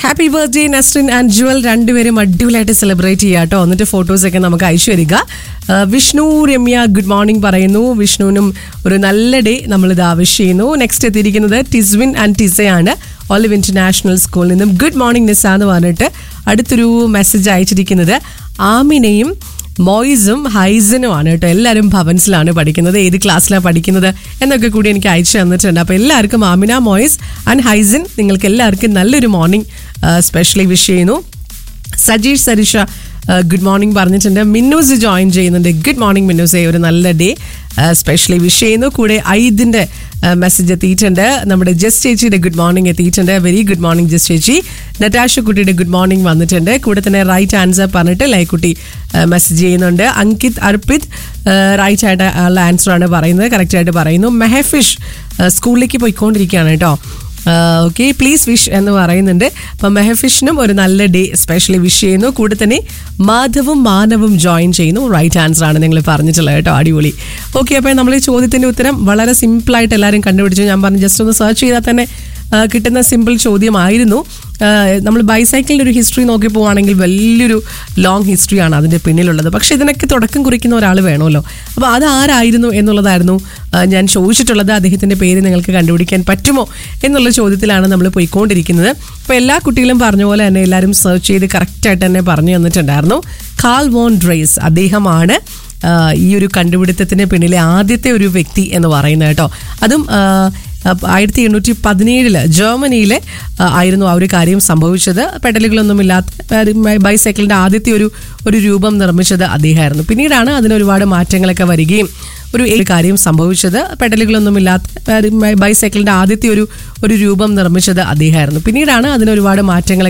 happy birthday Nasrin and Jewel രണ്ടുപേരും അടിപൊളിയായിട്ട് celebrate ചെയ്യാം കേട്ടോ എന്നിട്ട് ഫോട്ടോസ് ഒക്കെ നമുക്ക് അയച്ചു വരിക ആ, വിഷ്ണു രമ്യ ഗുഡ് മോർണിംഗ് പറയുന്നു വിഷ്ണുവിനും ഒരു നല്ല ഡേ നമ്മൾ ഇത് ആവശ്യം ചെയ്യുന്നു നെക്സ്റ്റ് എത്തിയിരിക്കുന്നത് ടിസ്വിൻ ആൻഡ് ടിസയാണ് ഒലിവ് ഇന്റർനാഷണൽ സ്കൂളിൽ നിന്നും ഗുഡ് മോർണിംഗ് നിസ എന്ന് പറഞ്ഞിട്ട് അടുത്തൊരു മെസ്സേജ് അയച്ചിരിക്കുന്നത് ആമിനയും മോയിസും ഹൈസനും ആണ് കേട്ടോ എല്ലാവരും ഭവൻസിലാണ് പഠിക്കുന്നത് ഏത് ക്ലാസ്സിലാണ് പഠിക്കുന്നത് എന്നൊക്കെ കൂടി എനിക്ക് അയച്ചു തന്നിട്ടുണ്ട് അപ്പോൾ എല്ലാവർക്കും ആമിന മോയിസ് ആൻഡ് ഹൈസൻ നിങ്ങൾക്ക് എല്ലാവർക്കും നല്ലൊരു മോർണിംഗ് സ്പെഷ്യലി വിഷ് ചെയ്യുന്നു സജീഷ് സരിഷ ഗുഡ് മോർണിംഗ് പറഞ്ഞിട്ടുണ്ട് മിന്നൂസ് ജോയിൻ ചെയ്യുന്നുണ്ട് ഗുഡ് മോർണിംഗ് മിന്നൂസെ ഒരു നല്ല ഡേ സ്പെഷ്യലി വിഷ് ചെയ്യുന്നു കൂടെ ഐദിന്റെ മെസ്സേജ് എത്തിയിട്ടുണ്ട് നമ്മുടെ ജസ്റ്റ് ചേച്ചിയുടെ ഗുഡ് മോർണിംഗ് എത്തിയിട്ടുണ്ട് വെരി ഗുഡ് മോർണിംഗ് ജസ്റ്റ് ചേച്ചി നറ്റാഷ കുട്ടിയുടെ ഗുഡ് മോർണിംഗ് വന്നിട്ടുണ്ട് കൂടെ തന്നെ റൈറ്റ് ആൻസർ പറഞ്ഞിട്ട് ലൈക്കുട്ടി മെസ്സേജ് ചെയ്യുന്നുണ്ട് അങ്കിത് അർപ്പിത് റൈറ്റ് ആയിട്ട് ഉള്ള ആൻസർ ആണ് പറയുന്നത് കറക്റ്റ് ആയിട്ട് പറയുന്നു മെഹഫിഷ് സ്കൂളിലേക്ക് പോയിക്കൊണ്ടിരിക്കുകയാണ് കേട്ടോ ഓക്കെ പ്ലീസ് വിഷ് എന്ന് പറയുന്നുണ്ട് അപ്പം മെഹഫിഷിനും ഒരു നല്ല ഡേ സ്പെഷ്യലി വിഷ് ചെയ്യുന്നു കൂടെ തന്നെ മാധവും മാനവും ജോയിൻ ചെയ്യുന്നു റൈറ്റ് ആൻസർ ആണ് നിങ്ങൾ പറഞ്ഞിട്ടുള്ളത് കേട്ടോ അടിപൊളി ഓക്കെ അപ്പോൾ നമ്മൾ ഈ ചോദ്യത്തിൻ്റെ ഉത്തരം വളരെ സിമ്പിളായിട്ട് എല്ലാവരും കണ്ടുപിടിച്ചു ഞാൻ പറഞ്ഞു ജസ്റ്റ് ഒന്ന് സെർച്ച് ചെയ്താൽ തന്നെ ആ, കിട്ടുന്ന സിമ്പിൾ ചോദ്യമായിരുന്നു ആ, നമ്മൾ ബൈസൈക്കിളിൻ്റെ ഒരു ഹിസ്റ്ററി നോക്കി പോവുകയാണെങ്കിൽ വലിയൊരു ലോങ് ഹിസ്റ്ററിയാണ് അതിൻ്റെ പിന്നിലുള്ളത് പക്ഷേ ഇതിനൊക്കെ തുടക്കം കുറിക്കുന്ന ഒരാൾ വേണമല്ലോ അപ്പോൾ അത് ആരായിരുന്നു എന്നുള്ളതായിരുന്നു ആ, ഞാൻ ചോദിച്ചിട്ടുള്ളത് അദ്ദേഹത്തിൻ്റെ പേര് നിങ്ങൾക്ക് കണ്ടുപിടിക്കാൻ പറ്റുമോ എന്നുള്ള ചോദ്യത്തിലാണ് നമ്മൾ പോയിക്കൊണ്ടിരിക്കുന്നത് അപ്പോൾ എല്ലാ കുട്ടികളും പറഞ്ഞ പോലെ തന്നെ എല്ലാവരും സെർച്ച് ചെയ്ത് കറക്റ്റായിട്ട് തന്നെ പറഞ്ഞു തന്നിട്ടുണ്ടായിരുന്നു കാൽ വോൺ ഡ്രേസ് അദ്ദേഹമാണ് ആ, ഈ ഒരു കണ്ടുപിടുത്തത്തിന് പിന്നിലെ ആദ്യത്തെ ഒരു വ്യക്തി എന്ന് പറയുന്നത് കേട്ടോ അതും ആ, ആയിരത്തി എണ്ണൂറ്റി പതിനേഴില് ജർമ്മനിയിലെ ആ, ആയിരുന്നു ആ ഒരു കാര്യം സംഭവിച്ചത് പെഡലുകളൊന്നും ഇല്ലാത്ത ബൈസൈക്കിളിന്റെ ആദ്യത്തെ ഒരു ഒരു രൂപം നിർമ്മിച്ചത് അദ്ദേഹമായിരുന്നു പിന്നീടാണ് അതിന് ഒരുപാട് മാറ്റങ്ങളൊക്കെ വരികയും ഒരു ഈ കാര്യം സംഭവിച്ചത് പെഡലുകളൊന്നും ഇല്ലാത്ത ബൈസൈക്കിളിന്റെ ആദ്യത്തെ ഒരു ഒരു രൂപം നിർമ്മിച്ചത് അദ്ദേഹമായിരുന്നു പിന്നീടാണ് അതിന് ഒരുപാട് മാറ്റങ്ങൾ